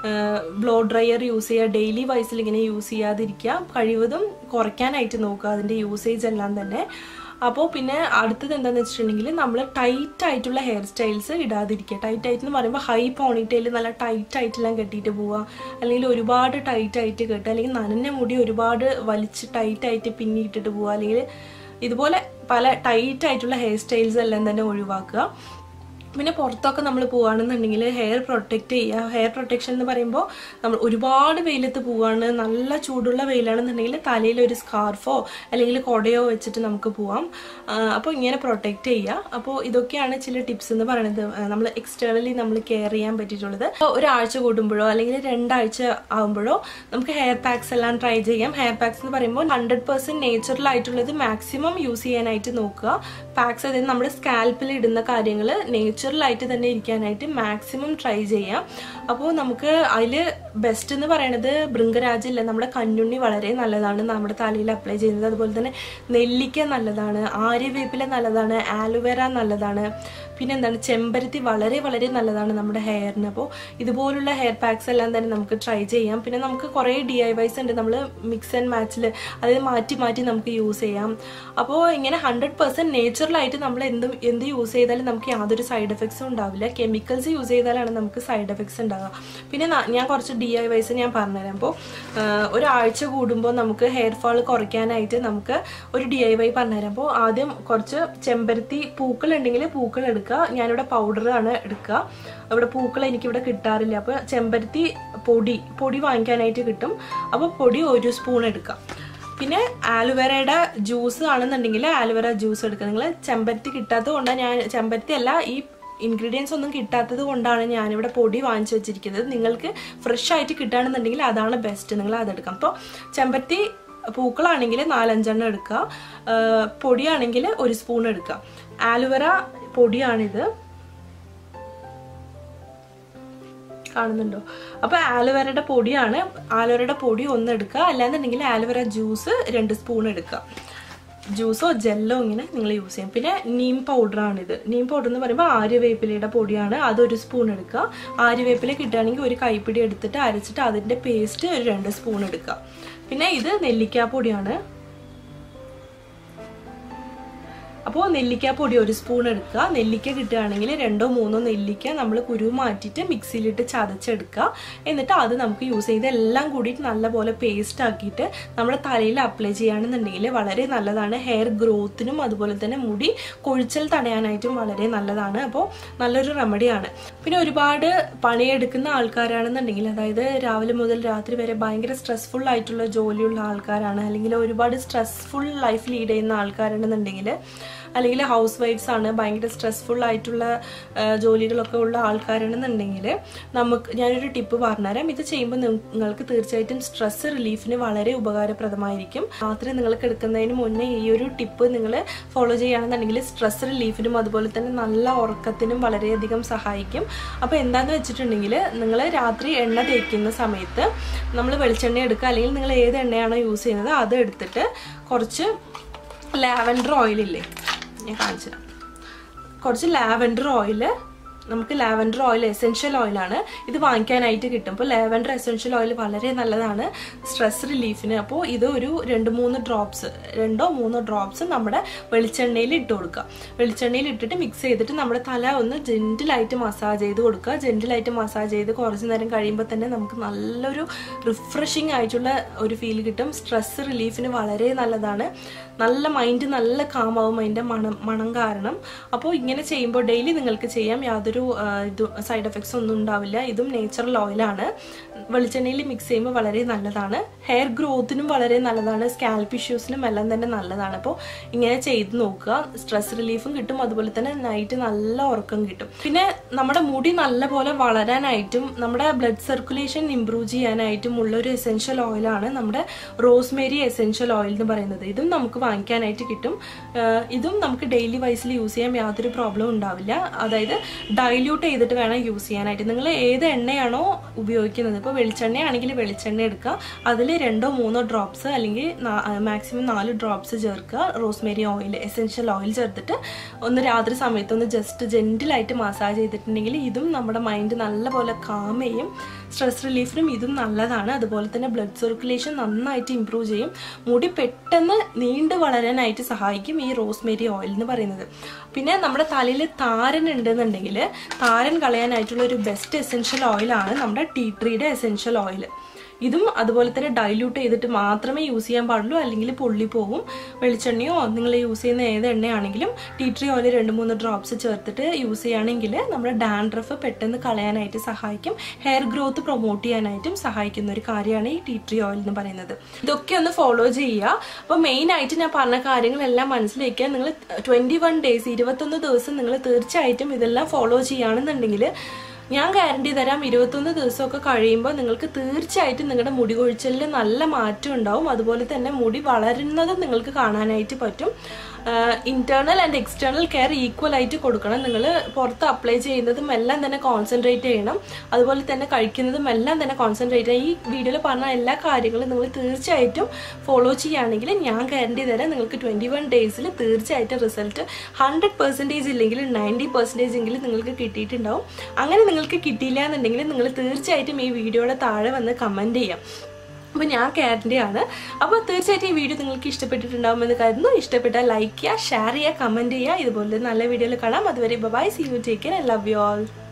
ബ്ലോ ഡ്രയർ യൂസ് ചെയ്യുക ഡെയിലി വൈസിൽ ഇങ്ങനെ യൂസ് ചെയ്യാതിരിക്കുക കഴിവതും കുറയ്ക്കാനായിട്ട് നോക്കുക അതിൻ്റെ യൂസേജ് എല്ലാം തന്നെ അപ്പോൾ പിന്നെ അടുത്തത് എന്താണെന്ന് വെച്ചിട്ടുണ്ടെങ്കിൽ നമ്മൾ ടൈറ്റ് ആയിട്ടുള്ള ഹെയർ സ്റ്റൈൽസ് ഇടാതിരിക്കുക ടൈറ്റ് ആയിട്ട് എന്ന് പറയുമ്പോൾ ഹൈ പോണിറ്റയിൽ നല്ല ടൈറ്റ് ആയിട്ടെല്ലാം കെട്ടിയിട്ട് പോവുക അല്ലെങ്കിൽ ഒരുപാട് ടൈറ്റ് ആയിട്ട് കെട്ടുക അല്ലെങ്കിൽ നനഞ്ഞ മുടി ഒരുപാട് വലിച്ച് ടൈറ്റ് ആയിട്ട് പിന്നിയിട്ടിട്ട് പോവുക അല്ലെങ്കിൽ ഇതുപോലെ പല ടൈറ്റ് ആയിട്ടുള്ള ഹെയർ സ്റ്റൈൽസ് എല്ലാം തന്നെ ഒഴിവാക്കുക പിന്നെ പുറത്തൊക്കെ നമ്മൾ പോവുകയാണെന്നുണ്ടെങ്കിൽ ഹെയർ പ്രൊട്ടക്റ്റ് ചെയ്യുക ഹെയർ പ്രൊട്ടക്ഷൻ എന്ന് പറയുമ്പോൾ നമ്മൾ ഒരുപാട് വെയിലത്ത് പോവുകയാണ് നല്ല ചൂടുള്ള വെയിലാണെന്നുണ്ടെങ്കിൽ തലയിൽ ഒരു സ്കാർഫോ അല്ലെങ്കിൽ കുടയോ വെച്ചിട്ട് നമുക്ക് പോവാം അപ്പോൾ ഇങ്ങനെ പ്രൊട്ടക്റ്റ് ചെയ്യുക അപ്പോൾ ഇതൊക്കെയാണ് ചില ടിപ്സ് എന്ന് പറയുന്നത് നമ്മൾ എക്സ്റ്റേണലി നമ്മൾ കെയർ ചെയ്യാൻ പറ്റിയിട്ടുള്ളത് അപ്പോൾ ഒരാഴ്ച കൂടുമ്പോഴോ അല്ലെങ്കിൽ രണ്ടാഴ്ച ആകുമ്പോഴോ നമുക്ക് ഹെയർ പാക്സ് എല്ലാം ട്രൈ ചെയ്യാം ഹെയർ പാക്സ് എന്ന് പറയുമ്പോൾ ഹൺഡ്രഡ് പെർസെൻറ്റ് നേച്ചുറൽ ആയിട്ടുള്ളത് മാക്സിമം യൂസ് ചെയ്യാനായിട്ട് നോക്കുക പാക്സ് അതായത് നമ്മുടെ സ്കാൽപ്പിൽ ഇടുന്ന കാര്യങ്ങൾ നേച്ചുറൽ ആയിട്ട് തന്നെ ഇരിക്കാനായിട്ട് മാക്സിമം ട്രൈ ചെയ്യാം അപ്പോൾ നമുക്ക് അതിൽ ബെസ്റ്റ് എന്ന് പറയുന്നത് ഭൃംഗരാജില്ല നമ്മുടെ കഞ്ഞുണ്ണി വളരെ നല്ലതാണ് നമ്മുടെ തലയിൽ അപ്ലൈ ചെയ്യുന്നത് അതുപോലെ തന്നെ നെല്ലിക്ക നല്ലതാണ് ആര്യവേപ്പില നല്ലതാണ് ആലുവേര നല്ലതാണ് പിന്നെ എന്താണ് ചെമ്പരത്തി വളരെ വളരെ നല്ലതാണ് നമ്മുടെ ഹെയറിന് അപ്പോൾ ഇതുപോലുള്ള ഹെയർ പാക്സ് എല്ലാം തന്നെ നമുക്ക് ട്രൈ ചെയ്യാം പിന്നെ നമുക്ക് കുറേ ഡി ഐ വൈസ് ഉണ്ട് നമ്മൾ മിക്സ് ആൻഡ് മാച്ചിൽ അതായത് മാറ്റി മാറ്റി നമുക്ക് യൂസ് ചെയ്യാം അപ്പോൾ ഇങ്ങനെ ഹൺഡ്രഡ് പെർസെൻറ്റ് നേച്ചുറലായിട്ട് നമ്മൾ എന്ത് എന്ത് യൂസ് ചെയ്താലും നമുക്ക് യാതൊരു സൈഡ് സൈഡ് എഫക്ട്സും ഉണ്ടാവില്ല കെമിക്കൽസ് യൂസ് ചെയ്താലാണ് നമുക്ക് സൈഡ് എഫക്ട്സ് ഉണ്ടാകുക പിന്നെ ന- ഞാൻ കുറച്ച് ഡി ഐ വൈസ് ഞാൻ പറഞ്ഞുതരാം അപ്പോൾ ഒരാഴ്ച കൂടുമ്പോൾ നമുക്ക് ഹെയർ ഫാൾ കുറയ്ക്കാനായിട്ട് നമുക്ക് ഒരു ഡി ഐ വൈ പറഞ്ഞുതരാം അപ്പോൾ ആദ്യം കുറച്ച് ചെമ്പരത്തി പൂക്കൾ ഉണ്ടെങ്കിൽ പൂക്കൾ എടുക്കുക ഞാനിവിടെ പൗഡറാണ് എടുക്കുക അവിടെ പൂക്കൾ എനിക്കിവിടെ കിട്ടാറില്ല അപ്പോൾ ചെമ്പരത്തി പൊടി പൊടി വാങ്ങിക്കാനായിട്ട് കിട്ടും അപ്പോൾ പൊടി ഒരു സ്പൂൺ എടുക്കാം പിന്നെ ആലുവേരയുടെ ജ്യൂസ് ആണെന്നുണ്ടെങ്കിൽ ആലുവേര ജ്യൂസ് എടുക്കുക നിങ്ങൾ ചെമ്പരത്തി കിട്ടാത്തത് കൊണ്ടാണ് ഞാൻ ചെമ്പരത്തി അല്ല ഈ ഇൻഗ്രീഡിയൻസ് ഒന്നും കിട്ടാത്തത് കൊണ്ടാണ് ഞാനിവിടെ പൊടി വാങ്ങിച്ചു വെച്ചിരിക്കുന്നത് നിങ്ങൾക്ക് ഫ്രഷ് ആയിട്ട് കിട്ടുകയാണെന്നുണ്ടെങ്കിൽ അതാണ് ബെസ്റ്റ് നിങ്ങൾ അതെടുക്കാം അപ്പോൾ ചെമ്പരത്തി പൂക്കളാണെങ്കിൽ നാലഞ്ചെണ്ണം എടുക്കുക ആ, പൊടിയാണെങ്കിൽ ഒരു സ്പൂൺ എടുക്കുക ആലുവേര പൊടിയാണിത് കാണുന്നുണ്ടോ അപ്പൊ ആലുവേരയുടെ പൊടിയാണ് ആലുവേരയുടെ പൊടി ഒന്ന് എടുക്കുക അല്ലാന്നുണ്ടെങ്കിൽ ആലുവേര ജ്യൂസ് രണ്ട് സ്പൂൺ എടുക്കുക ജ്യൂസോ ജെല്ലോ ഇങ്ങനെ നിങ്ങൾ യൂസ് ചെയ്യും പിന്നെ നീം പൗഡറാണിത് നീം പൗഡർ എന്ന് പറയുമ്പോൾ ആര്യവേപ്പിലയുടെ പൊടിയാണ് അതൊരു സ്പൂൺ എടുക്കുക ആര്യവേപ്പില കിട്ടുകയാണെങ്കിൽ ഒരു കൈപ്പിടി എടുത്തിട്ട് അരച്ചിട്ട് അതിൻ്റെ പേസ്റ്റ് ഒരു രണ്ട് സ്പൂൺ എടുക്കുക പിന്നെ ഇത് നെല്ലിക്കാപ്പൊടിയാണ് അപ്പോൾ നെല്ലിക്കാപ്പൊടി ഒരു സ്പൂൺ എടുക്കുക നെല്ലിക്ക കിട്ടുകയാണെങ്കിൽ രണ്ടോ മൂന്നോ നെല്ലിക്ക നമ്മൾ കുരു മാറ്റിയിട്ട് മിക്സിയിലിട്ട് ചതച്ചെടുക്കുക എന്നിട്ട് അത് നമുക്ക് യൂസ് ചെയ്ത് എല്ലാം കൂടിയിട്ട് നല്ലപോലെ പേസ്റ്റ് ആക്കിയിട്ട് നമ്മുടെ തലയിൽ അപ്ലൈ ചെയ്യുകയാണെന്നുണ്ടെങ്കിൽ വളരെ നല്ലതാണ് ഹെയർ ഗ്രോത്തിനും അതുപോലെ തന്നെ മുടി കൊഴിച്ചൽ തടയാനായിട്ടും വളരെ നല്ലതാണ് അപ്പോൾ നല്ലൊരു റെമഡിയാണ് പിന്നെ ഒരുപാട് പണിയെടുക്കുന്ന ആൾക്കാരാണെന്നുണ്ടെങ്കിൽ അതായത് രാവിലെ മുതൽ രാത്രി വരെ ഭയങ്കര സ്ട്രെസ്ഫുൾ ആയിട്ടുള്ള ജോലിയുള്ള ആൾക്കാരാണ് അല്ലെങ്കിൽ ഒരുപാട് സ്ട്രെസ്ഫുൾ ലൈഫ് ലീഡ് ചെയ്യുന്ന ആൾക്കാരാണെന്നുണ്ടെങ്കിൽ അല്ലെങ്കിൽ ഹൗസ് വൈഫ്സ് ആണ് ഭയങ്കര സ്ട്രെസ്ഫുൾ ആയിട്ടുള്ള ആ, ജോലികളൊക്കെ ഉള്ള ആൾക്കാരാണെന്നുണ്ടെങ്കിൽ നമുക്ക് ഞാനൊരു ടിപ്പ് പറഞ്ഞുതരാം ഇത് ചെയ്യുമ്പോൾ നിങ്ങൾക്ക് തീർച്ചയായിട്ടും സ്ട്രെസ് റിലീഫിന് വളരെ ഉപകാരപ്രദമായിരിക്കും രാത്രി നിങ്ങൾക്ക് എടുക്കുന്നതിന് മുന്നേ ഈ ഒരു ടിപ്പ് നിങ്ങൾ ഫോളോ ചെയ്യുകയാണെന്നുണ്ടെങ്കിൽ സ്ട്രെസ് റിലീഫിനും അതുപോലെ തന്നെ നല്ല ഉറക്കത്തിനും വളരെയധികം സഹായിക്കും അപ്പോൾ എന്താണെന്ന് വെച്ചിട്ടുണ്ടെങ്കിൽ നിങ്ങൾ രാത്രി എണ്ണ തേക്കുന്ന സമയത്ത് നമ്മൾ വെളിച്ചെണ്ണ എടുക്കുക അല്ലെങ്കിൽ നിങ്ങൾ ഏത് എണ്ണയാണോ യൂസ് ചെയ്യുന്നത് അത് എടുത്തിട്ട് കുറച്ച് ലാവൻഡർ ഓയിലില്ലേ ഞാൻ കാണിച്ചു തരാം കുറച്ച് ലാവൻഡർ ഓയിൽ നമുക്ക് ലാവൻഡർ ഓയിൽ എസെൻഷ്യൽ ഓയിലാണ് ഇത് വാങ്ങിക്കാനായിട്ട് കിട്ടും അപ്പോൾ ലാവൻഡർ എസെൻഷ്യൽ ഓയിൽ വളരെ നല്ലതാണ് സ്ട്രെസ് റിലീഫിന് അപ്പോൾ ഇത് ഒരു രണ്ട് മൂന്ന് ഡ്രോപ്സ് രണ്ടോ മൂന്നോ ഡ്രോപ്സ് നമ്മുടെ വെളിച്ചെണ്ണയിൽ ഇട്ട് കൊടുക്കുക വെളിച്ചെണ്ണയിൽ ഇട്ടിട്ട് മിക്സ് ചെയ്തിട്ട് നമ്മുടെ തല ഒന്ന് ജെൻറ്റിലായിട്ട് മസാജ് ചെയ്ത് കൊടുക്കുക ജെൻറ്റിലായിട്ട് മസാജ് ചെയ്ത് കുറച്ച് നേരം കഴിയുമ്പോൾ തന്നെ നമുക്ക് നല്ലൊരു റിഫ്രഷിങ് ആയിട്ടുള്ള ഒരു ഫീൽ കിട്ടും സ്ട്രെസ് റിലീഫിന് വളരെ നല്ലതാണ് നല്ല മൈൻഡ് നല്ല കാമാവും അതിൻ്റെ മണം മണം കാരണം അപ്പോൾ ഇങ്ങനെ ചെയ്യുമ്പോൾ ഡെയിലി നിങ്ങൾക്ക് ചെയ്യാം യാതൊരു ആ, ഇത് സൈഡ് എഫക്ട്സ് ഒന്നും ഉണ്ടാവില്ല ഇതും നേച്ചുറൽ ഓയിലാണ് വെളിച്ചെണ്ണയിൽ മിക്സ് ചെയ്യുമ്പോൾ വളരെ നല്ലതാണ് ഹെയർ ഗ്രോത്തിനും വളരെ നല്ലതാണ് സ്കാൽപ്പ് ഇഷ്യൂസിനും എല്ലാം തന്നെ നല്ലതാണ് അപ്പോൾ ഇങ്ങനെ ചെയ്ത് നോക്കുക സ്ട്രെസ് റിലീഫും കിട്ടും അതുപോലെ തന്നെ നൈറ്റ് നല്ല ഉറക്കം കിട്ടും പിന്നെ നമ്മുടെ മുടി നല്ലപോലെ വളരാനായിട്ടും നമ്മുടെ ബ്ലഡ് സർക്കുലേഷൻ ഇംപ്രൂവ് ചെയ്യാനായിട്ടും ഉള്ളൊരു എസെൻഷ്യൽ ഓയിലാണ് നമ്മുടെ റോസ്മേരി എസെൻഷ്യൽ ഓയിൽ എന്ന് പറയുന്നത് ഇതും നമുക്ക് വാങ്ങിക്കാനായിട്ട് കിട്ടും ആഹ് ഇതും നമുക്ക് ഡെയിലി വൈസിൽ യൂസ് ചെയ്യാൻ യാതൊരു പ്രോബ്ലം ഉണ്ടാവില്ല അതായത് ഡൈല്യൂട്ട് ചെയ്തിട്ട് വേണം യൂസ് ചെയ്യാനായിട്ട് നിങ്ങൾ ഏത് എണ്ണയാണോ ഉപയോഗിക്കുന്നത് ഇപ്പോൾ വെളിച്ചെണ്ണയാണെങ്കിൽ വെളിച്ചെണ്ണ എടുക്കുക അതിൽ രണ്ടോ മൂന്നോ ഡ്രോപ്സ് അല്ലെങ്കിൽ മാക്സിമം നാല് ഡ്രോപ്സ് ചേർക്കുക റോസ്മേരി ഓയിൽ എസെൻഷ്യൽ ഓയിൽ ചേർത്തിട്ട് ഒന്ന് രാത്രി സമയത്ത് ഒന്ന് ജസ്റ്റ് ജെൻറ്റിലായിട്ട് മസാജ് ചെയ്തിട്ടുണ്ടെങ്കിൽ ഇതും നമ്മുടെ മൈൻഡ് നല്ലപോലെ കാം ചെയ്യും സ്ട്രെസ് റിലീഫിനും ഇതും നല്ലതാണ് അതുപോലെ തന്നെ ബ്ലഡ് സർക്കുലേഷൻ നന്നായിട്ട് ഇമ്പ്രൂവ് ചെയ്യും മുടി പെട്ടെന്ന് നീണ്ടു വളരാനായിട്ട് സഹായിക്കും ഈ റോസ്മേരി ഓയിൽ എന്ന് പറയുന്നത് പിന്നെ നമ്മുടെ തലയിൽ താരൻ ഉണ്ടെന്നുണ്ടെങ്കിൽ താരൻ കളയാനായിട്ടുള്ള ഒരു ബെസ്റ്റ് എസെൻഷ്യൽ ഓയിലാണ് നമ്മുടെ ടീ ട്രീയുടെ എസെൻഷ്യൽ ഓയിൽ ഇതും അതുപോലെ തന്നെ ഡൈല്യൂട്ട് ചെയ്തിട്ട് മാത്രമേ യൂസ് ചെയ്യാൻ പാടുള്ളൂ അല്ലെങ്കിൽ പൊള്ളി പോകും വെളിച്ചെണ്ണയോ നിങ്ങൾ യൂസ് ചെയ്യുന്ന ഏത് എണ്ണയാണെങ്കിലും ടീ ട്രീ ഓയിൽ രണ്ട് മൂന്ന് ഡ്രോപ്സ് ചേർത്തിട്ട് യൂസ് ചെയ്യുകയാണെങ്കിൽ നമ്മുടെ ഡാൻഡ്രഫ് പെട്ടെന്ന് കളയാനായിട്ട് സഹായിക്കും ഹെയർ ഗ്രോത്ത് പ്രൊമോട്ട് ചെയ്യാനായിട്ടും സഹായിക്കുന്ന ഒരു കാര്യമാണ് ഈ ടീ ട്രീ ഓയിൽ എന്ന് പറയുന്നത് ഇതൊക്കെ ഒന്ന് ഫോളോ ചെയ്യുക അപ്പോൾ മെയിൻ ആയിട്ട് ഞാൻ പറഞ്ഞ കാര്യങ്ങളെല്ലാം മനസ്സിലാക്കുക നിങ്ങൾ ട്വൻറ്റി വൺ ഡേയ്സ് ഇരുപത്തൊന്ന് ദിവസം നിങ്ങൾ തീർച്ചയായിട്ടും ഇതെല്ലാം ഫോളോ ചെയ്യുകയാണെന്നുണ്ടെങ്കിൽ ഞാൻ ഗ്യാരണ്ടി തരാം ഇരുപത്തൊന്ന് ദിവസമൊക്കെ കഴിയുമ്പോൾ നിങ്ങൾക്ക് തീർച്ചയായിട്ടും നിങ്ങളുടെ മുടി കൊഴിച്ചലിൽ നല്ല മാറ്റം ഉണ്ടാവും അതുപോലെ തന്നെ മുടി വളരുന്നതും നിങ്ങൾക്ക് കാണാനായിട്ട് പറ്റും internal and external care equal ആയിട്ട് കൊടുക്കണം നിങ്ങൾ പുറത്ത് അപ്ലൈ ചെയ്യുന്നതും എല്ലാം തന്നെ കോൺസെൻട്രേറ്റ് ചെയ്യണം അതുപോലെ തന്നെ കഴിക്കുന്നതും എല്ലാം തന്നെ കോൺസെൻട്രേറ്റ് ചെയ്യണം ഈ വീഡിയോയിൽ പറഞ്ഞ എല്ലാ കാര്യങ്ങളും നിങ്ങൾ തീർച്ചയായിട്ടും ഫോളോ ചെയ്യുകയാണെങ്കിൽ ഞാൻ ഗ്യാരണ്ടി തരാം നിങ്ങൾക്ക് ട്വൻറ്റി വൺ ഡേയ്സിൽ തീർച്ചയായിട്ടും റിസൾട്ട് ഹൺഡ്രഡ് പെർസെൻറ്റേജ് ഇല്ലെങ്കിൽ നയൻറ്റി പെർസെൻറ്റേജ് എങ്കിലും നിങ്ങൾക്ക് കിട്ടിയിട്ടുണ്ടാവും അങ്ങനെ നിങ്ങൾക്ക് കിട്ടിയില്ല എന്നുണ്ടെങ്കിൽ നിങ്ങൾ തീർച്ചയായിട്ടും ഈ വീഡിയോയുടെ താഴെ വന്ന് കമൻറ്റ് ചെയ്യാം അപ്പോൾ ഞാൻ കാറ്റിൻ്റെ ആണ് അപ്പോൾ തീർച്ചയായിട്ടും ഈ വീഡിയോ നിങ്ങൾക്ക് ഇഷ്ടപ്പെട്ടിട്ടുണ്ടാകുമെന്ന് കരുതുന്നു ഇഷ്ടപ്പെട്ടാൽ ലൈക്ക് ചെയ്യുക ഷെയർ ചെയ്യുക കമൻറ്റ് ചെയ്യുക ഇതുപോലെ നല്ല വീഡിയോയിൽ കാണാം അതുവരെ bye see you take care I love you all